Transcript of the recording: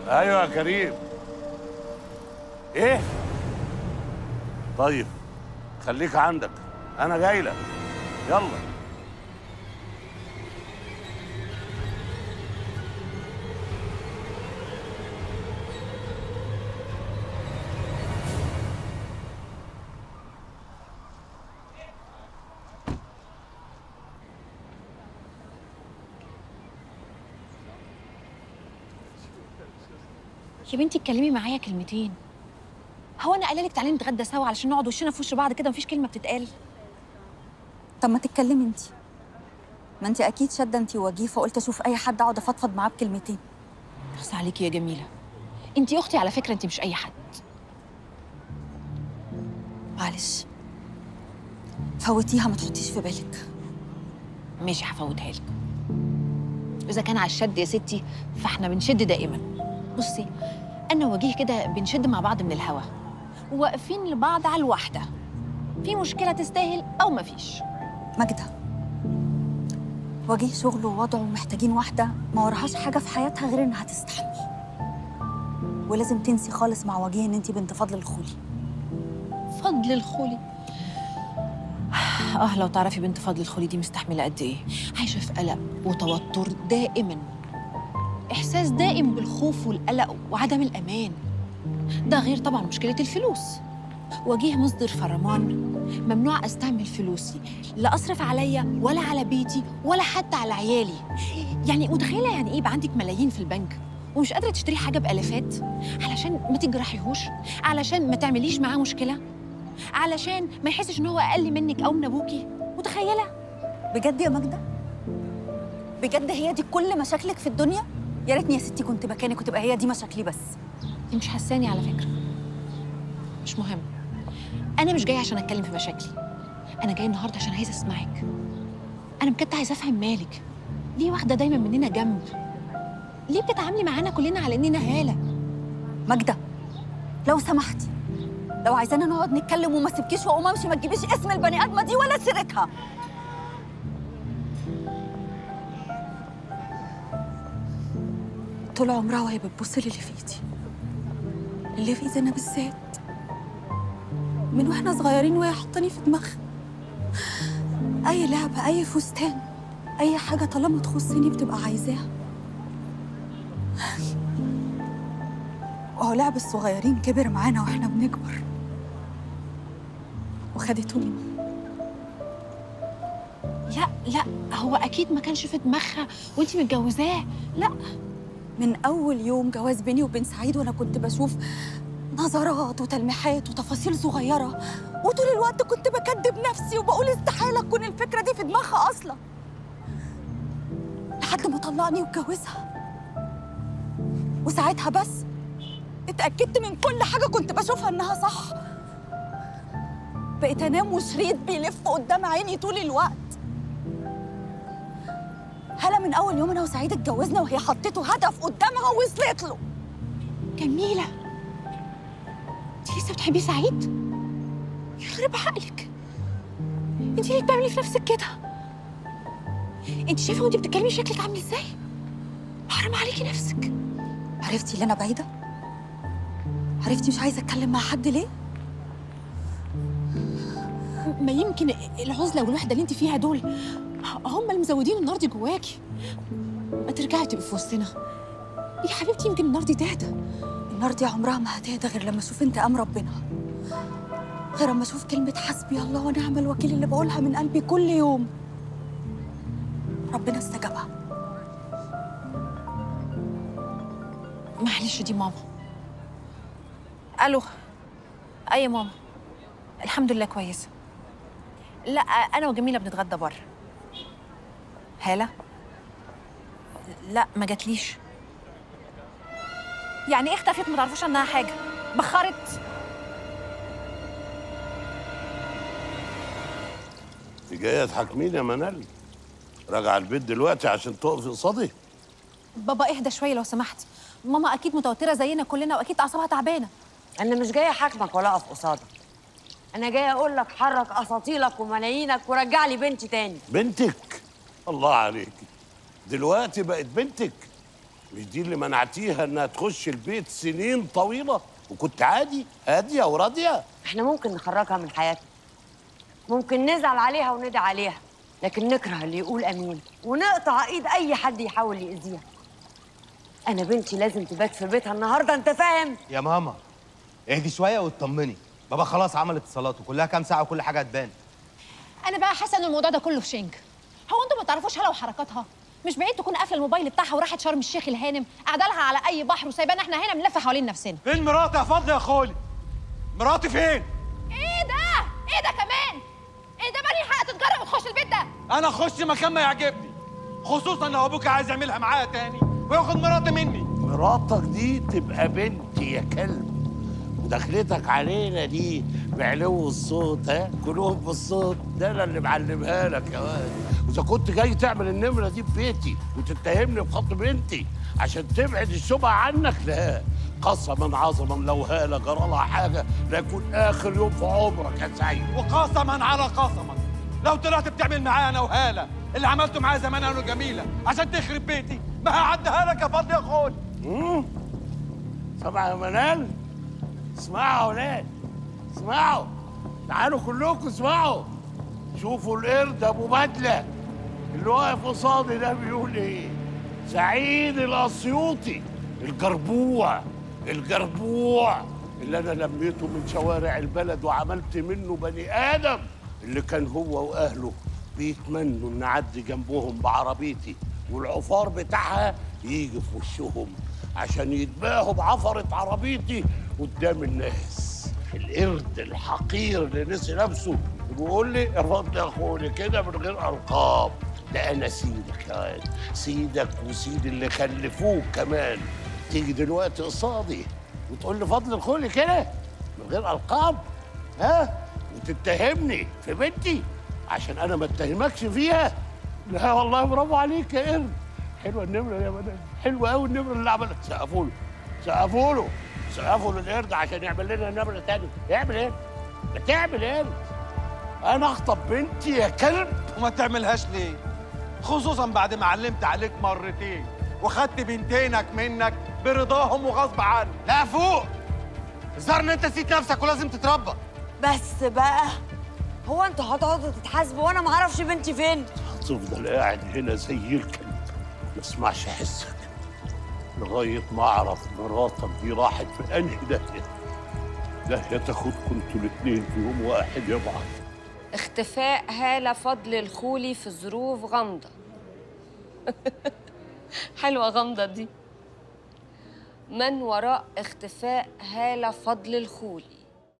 ايوه يا كريم ايه طيب خليك عندك انا جاي لك يلا يا بنتي اتكلمي معايا كلمتين هو انا قايله لك تعالي نتغدى سوا علشان نقعد وشنا في وش بعض كده مفيش كلمه بتتقال طب ما تتكلمي انت ما انت اكيد شاده انت ووجيه فقلت اشوف اي حد اقعد افضفض معاه بكلمتين بس عليكي يا جميله انت اختي على فكره انت مش اي حد معلش فوتيها ما تحطيش في بالك ماشي هفوتها لك اذا كان على الشد يا ستي فاحنا بنشد دائما بصي انا وجيه كده بنشد مع بعض من الهوا واقفين لبعض على الواحده في مشكله تستاهل او مفيش ماجدة وجيه شغله ووضعه محتاجين واحدة ما وراهاش حاجة في حياتها غير إنها تستحمل ولازم تنسي خالص مع وجيه إن أنت بنت فضل الخولي فضل الخولي اه لو تعرفي بنت فضل الخولي دي مستحمله قد ايه عايشه في قلق وتوتر دائما احساس دائم بالخوف والقلق وعدم الامان ده غير طبعا مشكله الفلوس وجيه مصدر فرمان ممنوع استعمل فلوسي لا اصرف عليا ولا على بيتي ولا حتى على عيالي يعني متخيله يعني ايه يبقى عندك ملايين في البنك ومش قادره تشتري حاجه بالافات علشان ما تجرحيهوش علشان ما تعمليش معاه مشكله علشان ما يحسش ان هو اقل منك او من ابوكي متخيله بجد يا ماجدة بجد هي دي كل مشاكلك في الدنيا يا ريتني يا ستي كنت مكانك وتبقى هي دي مشاكلي بس انت مش حساني على فكره مش مهم انا مش جايه عشان اتكلم في مشاكلي انا جايه النهارده عشان عايزه اسمعك انا بجد عايزه افهم مالك ليه واخده دايما مننا جنب ليه بتتعاملي معانا كلنا على اننا هاله ماجدة لو سمحتي لو عايزانا نقعد نتكلم وما سيبكيش واقوم امشي ما تجيبيش اسم البني ادمه دي ولا سيرتها طول عمرها وهي بتبص لي اللي في ايدي اللي في ايدي انا بالذات من واحنا صغيرين وهي حاطاني في دماغها اي لعبه اي فستان اي حاجه طالما تخصني بتبقى عايزاها وهو لعب الصغيرين كبر معانا واحنا بنكبر وخدته مني لا لا هو اكيد ما كانش في دماغها وانت متجوزاه لا من اول يوم جواز بيني وبين سعيد وانا كنت بشوف نظرات وتلميحات وتفاصيل صغيره وطول الوقت كنت بكدب نفسي وبقول استحاله تكون الفكره دي في دماغها اصلا لحد ما طلقني واتجوزها وساعتها بس اتاكدت من كل حاجه كنت بشوفها انها صح بقيت انام وشريط بيلف قدام عيني طول الوقت هلا من اول يوم انا وسعيد اتجوزنا وهي حطيته هدف قدامها ووصلت له جميله انت لسه بتحبي سعيد يخرب عقلك انت ليه بتعملي في نفسك كده انت شايفه وانت بتتكلمي شكلك عامل ازاي حرام عليكي نفسك عرفتي اللي انا بعيده عرفتي مش عايزه اتكلم مع حد ليه ما يمكن العزله والوحده اللي انت فيها دول هم اللي مزودين النار دي جواكي ما ترجعي تبقي في وسطنا يا حبيبتي يمكن النار دي تهدى النار دي عمرها ما هتهدى غير لما اشوف انتقام ربنا غير لما اشوف كلمه حسبي الله ونعم الوكيل اللي بقولها من قلبي كل يوم ربنا استجابها معلش دي ماما الو اي يا ماما الحمد لله كويسه لا انا وجميله بنتغدى بره هاله لا ما جاتليش يعني ايه اختفت ما تعرفوش عنها حاجه بخرت انت جايه تحاكميني يا منال راجعه البيت دلوقتي عشان تقفي قصادي بابا اهدى شويه لو سمحت ماما اكيد متوتره زينا كلنا واكيد اعصابها تعبانه انا مش جايه احاكمك ولا اقف قصادك انا جايه اقول لك حرك اساطيلك وملايينك ورجع لي بنتي تاني بنتك الله عليكي دلوقتي بقت بنتك مش دي اللي منعتيها انها تخش البيت سنين طويله وكنت عادي هاديه وراضيه احنا ممكن نخرجها من حياتنا ممكن نزعل عليها وندعي عليها لكن نكره اللي يقول امين ونقطع ايد اي حد يحاول يأذيها انا بنتي لازم تبات في بيتها النهارده انت فاهم يا ماما اهدي شويه واطمني بابا خلاص عمل اتصالاته كلها كام ساعه وكل حاجه هتبان انا بقى حاسه ان الموضوع ده كله في شنك هو انتوا ما تعرفوش هلا وحركاتها مش بعيد تكون قافله الموبايل بتاعها وراحت شرم الشيخ الهانم قاعده لها على اي بحر وسايبانا احنا هنا بنلف حوالين نفسنا فين مراتي يا فضل يا خولي مراتي فين ايه ده ايه ده كمان ايه ده مالي حق تتجرب وتخش البيت ده انا اخش مكان ما يعجبني خصوصا لو ابوك عايز يعملها معايا تاني وياخد مراتي مني مراتك دي تبقى بنتي يا كلب ودخلتك علينا دي بعلو الصوت ها كلهم بالصوت ده انا اللي معلمها لك يا واد واذا كنت جاي تعمل النمره دي في بيتي وتتهمني بخطب بنتي عشان تبعد الشبهه عنك لا قسما عظما لو هاله جرى لها حاجه ليكون اخر يوم في عمرك يا سعيد وقسما على قسما لو طلعت بتعمل معايا انا وهاله اللي عملته معايا زمان انا وجميله عشان تخرب بيتي ما هعديها لك يا فضل يا خولي مم. سمع يا منال اسمعوا يا ولاد اسمعوا تعالوا كلكم اسمعوا شوفوا القرد ابو بدله اللي واقف قصادي ده بيقول ايه سعيد الاسيوطي الجربوع الجربوع اللي انا لميته من شوارع البلد وعملت منه بني ادم اللي كان هو واهله بيتمنوا ان اعدي جنبهم بعربيتي والعفار بتاعها يجي في وشهم عشان يتباهوا بعفرة عربيتي قدام الناس القرد الحقير اللي نسي نفسه وبيقول لي يا فضل يا اخويا كده من غير القاب ده انا سيدك يا واد سيدك وسيد اللي خلفوك كمان تيجي دلوقتي قصادي وتقول لي فضل الخولي كده من غير القاب ها وتتهمني في بنتي عشان انا ما اتهمكش فيها لا والله برافو عليك يا قرد حلوه النمره يا مدام حلوه قوي النمره اللي عملها سقفوا له سقفوا له سقفوا للقرد عشان يعمل لنا نمره تانية يعمل ايه؟ بتعمل ايه؟ انا اخطب بنتي يا كلب وما تعملهاش ليه خصوصا بعد ما علمت عليك مرتين وخدت بنتينك منك برضاهم وغصب عنك لا فوق الظاهر ان انت نسيت نفسك ولازم تتربى بس بقى هو انتوا هتقعدوا تتحاسبوا وانا ما اعرفش بنتي فين هتفضل قاعد هنا زي الكلب ما اسمعش حسك لغايه ما اعرف مراتك دي راحت في انهي داهيه داهيه تاخدكم انتوا الاثنين في يوم واحد يا بعض اختفاء هالة فضل الخولي في ظروف غامضة حلوة غامضة دي من وراء اختفاء هالة فضل الخولي